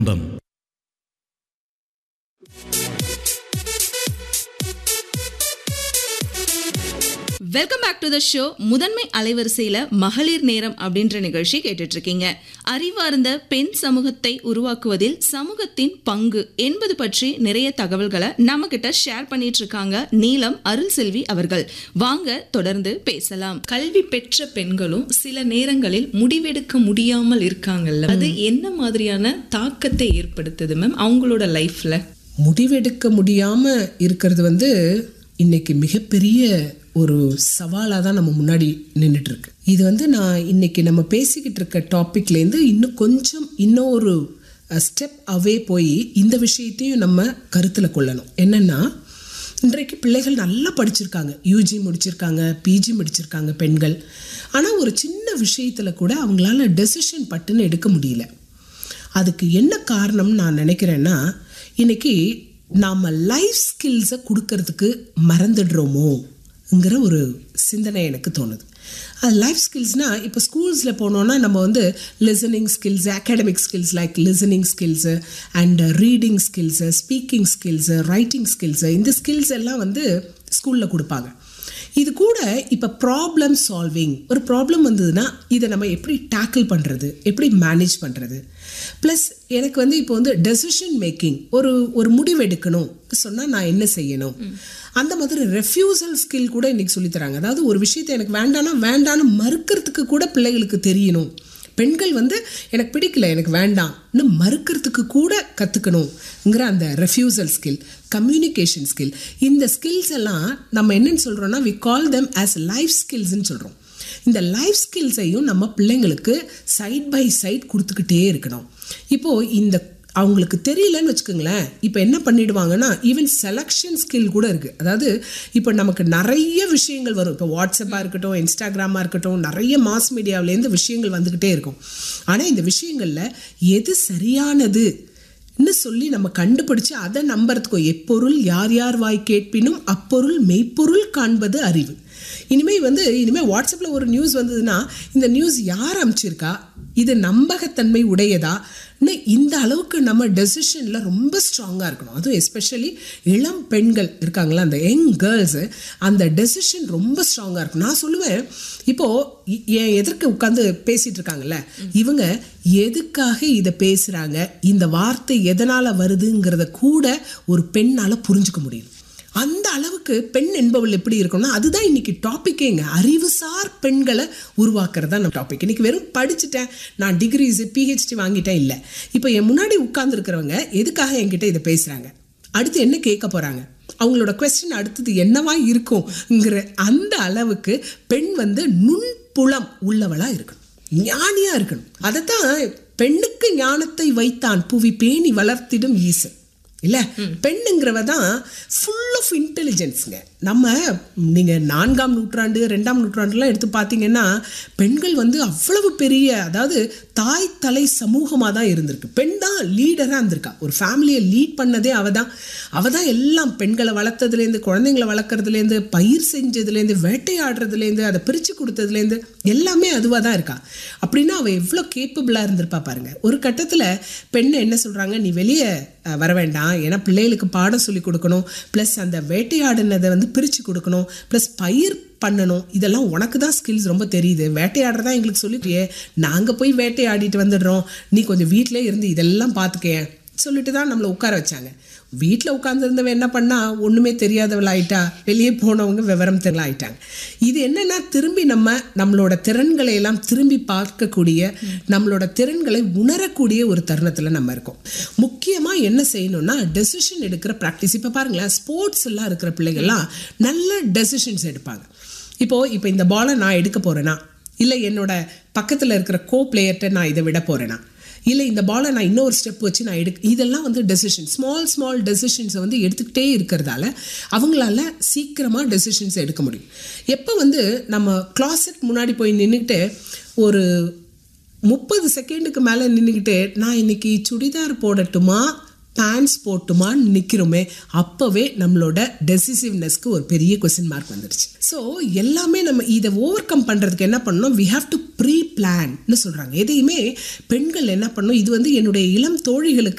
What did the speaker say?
பம் welcome back to the show முதன்மை அலைவரிசையில மகளிர் நேரம் அப்படின்ற நிகழ்ச்சி கேட்டுட்டு இருக்கீங்க அறிவார்ந்த பெண் சமூகத்தை உருவாக்குவதில் சமூகத்தின் பங்கு என்பது பற்றி நிறைய தகவல்களை நம்ம கிட்ட ஷேர் பண்ணிட்டு இருக்காங்க நீலம் அருள் செல்வி அவர்கள் வாங்க தொடர்ந்து பேசலாம் கல்வி பெற்ற பெண்களும் சில நேரங்களில் முடிவெடுக்க முடியாமல் இருக்காங்கல்ல அது என்ன மாதிரியான தாக்கத்தை ஏற்படுத்துது மேம் அவங்களோட லைஃப்ல முடிவெடுக்க முடியாம இருக்கிறது வந்து இன்னைக்கு மிகப்பெரிய ஒரு சவாலாக தான் நம்ம முன்னாடி நின்றுட்டு இருக்கு இது வந்து நான் இன்னைக்கு நம்ம பேசிக்கிட்டு இருக்க டாபிக்லேருந்து இன்னும் கொஞ்சம் இன்னும் ஒரு ஸ்டெப் அவே போய் இந்த விஷயத்தையும் நம்ம கருத்தில் கொள்ளணும் என்னன்னா இன்றைக்கு பிள்ளைகள் நல்லா படிச்சிருக்காங்க யூஜி முடிச்சிருக்காங்க பிஜி முடிச்சிருக்காங்க பெண்கள் ஆனால் ஒரு சின்ன விஷயத்தில் கூட அவங்களால டெசிஷன் பட்டுன்னு எடுக்க முடியல அதுக்கு என்ன காரணம் நான் நினைக்கிறேன்னா இன்னைக்கு நாம் லைஃப் ஸ்கில்ஸை கொடுக்கறதுக்கு மறந்துடுறோமோங்கிற ஒரு சிந்தனை எனக்கு தோணுது அது லைஃப் ஸ்கில்ஸ்னால் இப்போ ஸ்கூல்ஸில் போனோன்னா நம்ம வந்து listening skills academic skills like listening skills and reading skills speaking skills writing skills இந்த ஸ்கில்ஸ் எல்லாம் வந்து ஸ்கூலில் கொடுப்பாங்க இது கூட இப்போ ப்ராப்ளம் சால்விங் ஒரு ப்ராப்ளம் வந்ததுன்னா இதை நம்ம எப்படி டேக்கிள் பண்ணுறது எப்படி மேனேஜ் பண்ணுறது ப்ளஸ் எனக்கு வந்து இப்போ வந்து டெசிஷன் மேக்கிங் ஒரு ஒரு முடிவு எடுக்கணும் சொன்னால் நான் என்ன செய்யணும் அந்த மாதிரி ரெஃப்யூசல் ஸ்கில் கூட இன்னைக்கு சொல்லித்தராங்க அதாவது ஒரு விஷயத்தை எனக்கு வேண்டானா வேண்டான்னு மறுக்கிறதுக்கு கூட பிள்ளைகளுக்கு தெரியணும் பெண்கள் வந்து எனக்கு பிடிக்கல எனக்கு வேண்டாம் இன்னும் மறுக்கிறதுக்கு கூட கற்றுக்கணுங்கிற அந்த ரெஃப்யூசல் ஸ்கில் கம்யூனிகேஷன் ஸ்கில் இந்த ஸ்கில்ஸ் எல்லாம் நம்ம என்னன்னு சொல்கிறோன்னா we call them as life ஸ்கில்ஸ்ன்னு சொல்கிறோம் இந்த லைஃப் ஸ்கில்ஸையும் நம்ம பிள்ளைங்களுக்கு சைட் பை சைட் கொடுத்துக்கிட்டே இருக்கணும் இப்போது இந்த அவங்களுக்கு தெரியலன்னு வச்சுக்கோங்களேன் இப்போ என்ன பண்ணிடுவாங்கன்னா ஈவன் செலெக்ஷன் ஸ்கில் கூட இருக்குது அதாவது இப்போ நமக்கு நிறைய விஷயங்கள் வரும் இப்போ வாட்ஸ்அப்பாக இருக்கட்டும் இன்ஸ்டாகிராமாக இருக்கட்டும் நிறைய மாஸ் மீடியாவிலேருந்து விஷயங்கள் வந்துக்கிட்டே இருக்கும் ஆனால் இந்த விஷயங்களில் எது சரியானது ன்னு சொல்லி நம்ம கண்டுபிடிச்சு அதை நம்புறதுக்கோ எப்பொருள் யார் யார் வாய் கேட்பினும் அப்பொருள் மெய்ப்பொருள் காண்பது அறிவு இனிமே வந்து இனிமே வாட்ஸ்அப்பில் ஒரு நியூஸ் வந்ததுன்னா இந்த நியூஸ் யார் அமைச்சிருக்கா இது நம்பகத்தன்மை உடையதா இந்த அளவுக்கு நம்ம டெசிஷனில் ரொம்ப ஸ்ட்ராங்காக இருக்கணும் அதுவும் எஸ்பெஷலி இளம் பெண்கள் இருக்காங்களா அந்த யங் கேர்ள்ஸு அந்த டெசிஷன் ரொம்ப ஸ்ட்ராங்காக இருக்கும் நான் சொல்லுவேன் இப்போது என் எதற்கு உட்காந்து பேசிகிட்டு இருக்காங்கல்ல இவங்க எதுக்காக இதை பேசுகிறாங்க இந்த வார்த்தை எதனால் வருதுங்கிறத கூட ஒரு பெண்ணால் புரிஞ்சுக்க முடியும் அந்த அளவுக்கு பெண் என்பவள் எப்படி இருக்கணும்னா அதுதான் இன்னைக்கு டாப்பிக்கேங்க அறிவுசார் பெண்களை உருவாக்குறது தான் நம்ம டாபிக் இன்னைக்கு வெறும் படிச்சுட்டேன் நான் டிகிரிஸ் பிஹெச்டி வாங்கிட்டேன் இல்லை இப்போ என் முன்னாடி உட்கார்ந்துருக்கிறவங்க எதுக்காக என்கிட்ட இதை பேசுகிறாங்க அடுத்து என்ன கேட்க போகிறாங்க அவங்களோட கொஸ்டின் அடுத்தது என்னவா இருக்கும்ங்கிற அந்த அளவுக்கு பெண் வந்து நுண்புலம் உள்ளவளாக இருக்கணும் ஞானியாக இருக்கணும் அதைத்தான் பெண்ணுக்கு ஞானத்தை வைத்தான் புவி பேணி வளர்த்திடும் ஈசன் இல்லை பெண்ணுங்கிறவ தான் ஃபுல் ஆஃப் இன்டெலிஜென்ஸுங்க நம்ம நீங்கள் நான்காம் நூற்றாண்டு ரெண்டாம் நூற்றாண்டுலாம் எடுத்து பார்த்தீங்கன்னா பெண்கள் வந்து அவ்வளவு பெரிய அதாவது தாய் தலை சமூகமாக தான் இருந்திருக்கு பெண் தான் லீடராக இருந்திருக்கா ஒரு ஃபேமிலியை லீட் பண்ணதே அவள் தான் அவள் தான் எல்லாம் பெண்களை வளர்த்ததுலேருந்து குழந்தைங்களை வளர்க்குறதுலேருந்து பயிர் செஞ்சதுலேருந்து வேட்டையாடுறதுலேருந்து அதை பிரித்து கொடுத்ததுலேருந்து எல்லாமே அதுவாக தான் இருக்கா அப்படின்னா அவள் எவ்வளோ கேப்பபிளாக இருந்திருப்பா பாருங்க ஒரு கட்டத்தில் பெண்ணை என்ன சொல்கிறாங்க நீ வெளியே வர வேண்டாம் ஏன்னா பிள்ளைகளுக்கு பாடம் சொல்லி கொடுக்கணும் ப்ளஸ் அந்த வேட்டையாடினதை வந்து பிரித்து கொடுக்கணும் ப்ளஸ் பயிர் பண்ணணும் இதெல்லாம் உனக்கு தான் ஸ்கில்ஸ் ரொம்ப தெரியுது வேட்டையாடுறதா எங்களுக்கு சொல்லிட்டியே நாங்கள் போய் வேட்டையாடிட்டு வந்துடுறோம் நீ கொஞ்சம் வீட்டிலே இருந்து இதெல்லாம் பார்த்துக்கேன் சொல்லிட்டு தான் நம்மளை உட்கார வச்சாங்க வீட்டில் உட்காந்துருந்தவன் என்ன பண்ணா ஒன்றுமே தெரியாதவள் ஆயிட்டா வெளியே போனவங்க விவரம் தெரியல ஆயிட்டாங்க இது என்னன்னா திரும்பி நம்ம நம்மளோட திறன்களை எல்லாம் திரும்பி பார்க்கக்கூடிய நம்மளோட திறன்களை உணரக்கூடிய ஒரு தருணத்தில் நம்ம இருக்கோம் முக்கியமாக என்ன செய்யணும்னா டெசிஷன் எடுக்கிற ப்ராக்டிஸ் இப்போ பாருங்களேன் ஸ்போர்ட்ஸ் எல்லாம் இருக்கிற பிள்ளைகள்லாம் நல்ல டெசிஷன்ஸ் எடுப்பாங்க இப்போது இப்போ இந்த பாலை நான் எடுக்க போகிறேன்னா இல்லை என்னோட பக்கத்தில் இருக்கிற கோ பிளேயர்கிட்ட நான் இதை விட போகிறேன்னா இல்லை இந்த பாலை நான் இன்னொரு ஸ்டெப் வச்சு நான் எடுக்க இதெல்லாம் வந்து டெசிஷன் ஸ்மால் ஸ்மால் டெசிஷன்ஸை வந்து எடுத்துக்கிட்டே இருக்கிறதால அவங்களால சீக்கிரமாக டெசிஷன்ஸ் எடுக்க முடியும் எப்போ வந்து நம்ம கிளாஸட் முன்னாடி போய் நின்றுக்கிட்டு ஒரு முப்பது செகண்டுக்கு மேலே நின்றுக்கிட்டு நான் இன்னைக்கு சுடிதார் போடட்டுமா பேண்ட்ஸ் போட்டுமான்னு நிற்கிறோமே அப்போவே நம்மளோட டெசிசிவ்னஸ்க்கு ஒரு பெரிய கொஸ்டின் மார்க் வந்துடுச்சு ஸோ எல்லாமே நம்ம இதை ஓவர் கம் பண்ணுறதுக்கு என்ன பண்ணணும் வி ஹாவ் டு ப்ரீ பிளான்னு சொல்கிறாங்க எதையுமே பெண்கள் என்ன பண்ணணும் இது வந்து என்னுடைய இளம் தோழிகளுக்கு